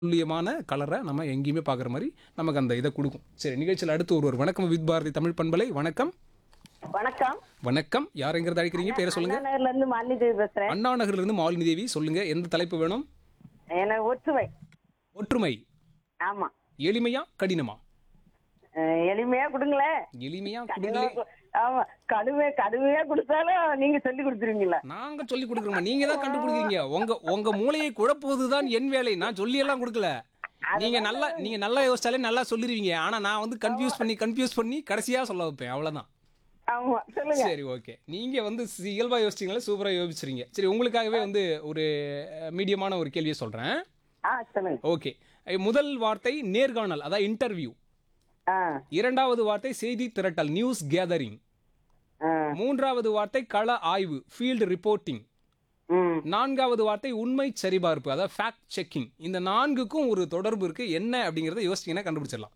துல்லியமான கலரை நம்ம எங்கேயுமே பார்க்குற மாதிரி நமக்கு அந்த இதை கொடுக்கும் சரி நிகழ்ச்சியில் அடுத்து ஒருவர் வணக்கம் வித் பாரதி தமிழ் பண்பலை வணக்கம் வணக்கம் வணக்கம் யாருங்கிறத அழைக்கிறீங்க பேரை சொல்லுங்க அண்ணா நகர்ல இருந்து மாலினி தேவி பேசுறேன் அண்ணா நகர்ல இருந்து மாலினி தேவி சொல்லுங்க எந்த தலைப்பு வேணும் எனக்கு ஒற்றுமை ஒற்றுமை ஆமா எளிமையா கடினமா அஹ் எளிமையா கொடுங்களேன் எளிமையா கொடுங்களே ஆமா கடுமை கடுமையா கொடுத்தாலும் நீங்க சொல்லி கொடுத்துருவீங்களா நாங்க சொல்லி கொடுக்குறோம் நீங்க தான் கண்டுபிடிக்கிறீங்க உங்க உங்க மூளையை குழப்புவதுதான் என் வேலை நான் சொல்லி எல்லாம் கொடுக்கல நீங்க நல்லா நீங்க நல்லா யோசிச்சாலே நல்லா சொல்லிருவீங்க ஆனா நான் வந்து கன்ஃபியூஸ் பண்ணி கன்ஃபியூஸ் பண்ணி கடைசியா சொல்ல வைப்பேன் அவ்வளவுதான் ஆமா சொல்லுங்க சரி ஓகே நீங்க வந்து சி- இயல்பா யோசிச்சீங்களா சூப்பரா யோசிச்சிருங்க சரி உங்களுக்காகவே வந்து ஒரு மீடியமான ஒரு கேள்வியை சொல்றேன் ஆ சொல்லுங்க ஓகே முதல் வார்த்தை நேர்காணல் அதாவது இன்டர்வியூ ஆ இரண்டாவது வார்த்தை செய்தி திரட்டல் நியூஸ் கேதரிங் ஆ மூன்றாவது வார்த்தை கள ஆய்வு ஃபீல்டு ரிப்போர்ட்டிங் ம் நான்காவது வார்த்தை உண்மை சரிபார்ப்பு அதாவது ஃபேக்ட் செக்கிங் இந்த நான்குக்கும் ஒரு தொடர்பு இருக்கு என்ன அப்படிங்கறத யோசிச்சீங்கன்னா கண்டுபிடிச்சிடலாம்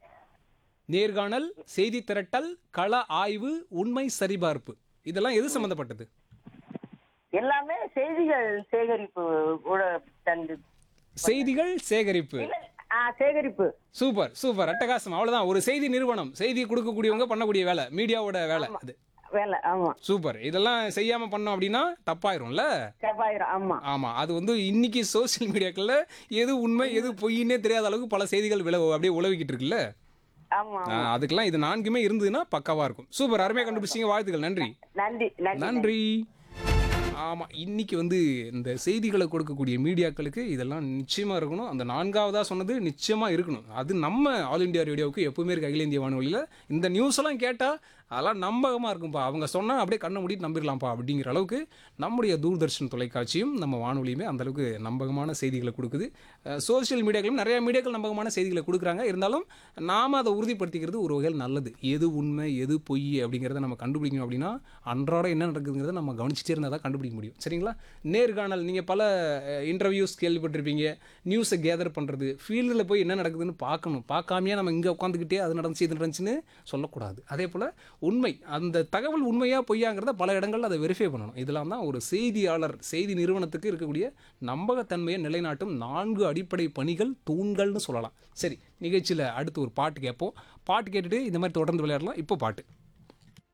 நேர்காணல் செய்தி திரட்டல் கள ஆய்வு உண்மை சரிபார்ப்பு இதெல்லாம் எது சம்பந்தப்பட்டது எல்லாமே செய்திகள் சேகரிப்பு கூட தந்து செய்திகள் சேகரிப்பு இல்ல, ஆ சேகரிப்பு சூப்பர் சூப்பர் அட்டகாசம் அவ்வளவுதான் ஒரு செய்தி நிறுவனம் செய்தி கொடுக்கக்கூடியவங்க பண்ணக்கூடிய வேலை மீடியாவோட வேலை அது வேலை ஆமா சூப்பர் இதெல்லாம் செய்யாம பண்ணோம் அப்படின்னா தப்பாயிரும்ல செவ்வாயிரம் ஆமா ஆமா அது வந்து இன்னைக்கு சோஷியல் மீடியாக்கள்ல எது உண்மை எது பொய்ன்னே தெரியாத அளவுக்கு பல செய்திகள் விளவு அப்படியே உழவிக்கிட்டு இருக்குல்ல ஆமா ஆ, அதுக்கெல்லாம் இது நான்குமே இருந்ததுன்னா பக்காவா இருக்கும் சூப்பர் அருமையா கண்டுபிடிச்சீங்க வாழ்த்துக்கள் நன்றி நன்றி நன்றி நன்றி ஆமா இன்னைக்கு வந்து இந்த செய்திகளை கொடுக்கக்கூடிய மீடியாக்களுக்கு இதெல்லாம் நிச்சயமா இருக்கணும் அந்த நான்காவதா சொன்னது நிச்சயமா இருக்கணும் அது நம்ம ஆல் இந்தியா ரேடியோவுக்கு எப்பவுமே இருக்கு அகில இந்திய வானொலியில இந்த நியூஸ் எல்லாம் கேட்டா அதெல்லாம் நம்பகமா இருக்கும்பா அவங்க சொன்னா அப்படியே கண்ணை மூடிட்டு நம்பிடலாம்ப்பா அப்படிங்கிற அளவுக்கு நம்முடைய தூர்தர்ஷன் தொலைக்காட்சியும் நம்ம வானொலியுமே அந்த அளவுக்கு நம்பகமான செய்திகளை கொடுக்குது சோஷியல் மீடியாக்களும் நிறைய மீடியாக்கள் நம்பகமான செய்திகளை கொடுக்குறாங்க இருந்தாலும் நாம அதை உறுதிப்படுத்திக்கிறது ஒரு வகையில் நல்லது எது உண்மை எது பொய் அப்படிங்கிறத நம்ம கண்டுபிடிக்கணும் அப்படின்னா அன்றாட என்ன நடக்குதுங்கிறத நம்ம கவனிச்சுட்டே இருந்தால் தான் கண்டுபிடிக்க முடியும் சரிங்களா நேர்காணல் நீங்கள் பல இன்டர்வியூஸ் கேள்விப்பட்டிருப்பீங்க நியூஸை கேதர் பண்ணுறது ஃபீல்டில் போய் என்ன நடக்குதுன்னு பார்க்கணும் பார்க்காமையே நம்ம இங்கே உட்காந்துக்கிட்டே அது நடந்துச்சு இது நடந்துச்சுன்னு சொல்லக்கூடாது அதே போல் உண்மை அந்த தகவல் உண்மையா பொய்யாங்கிறத பல இடங்கள்ல அதை வெரிஃபை பண்ணணும் இதெல்லாம் தான் ஒரு செய்தியாளர் செய்தி நிறுவனத்துக்கு இருக்கக்கூடிய நம்பகத்தன்மையை நிலைநாட்டும் நான்கு அடிப்படை பணிகள் தூண்கள்னு சொல்லலாம் சரி நிகழ்ச்சியில் அடுத்து ஒரு பாட்டு கேட்போம் பாட்டு கேட்டுட்டு இந்த மாதிரி தொடர்ந்து விளையாடலாம் இப்போ பாட்டு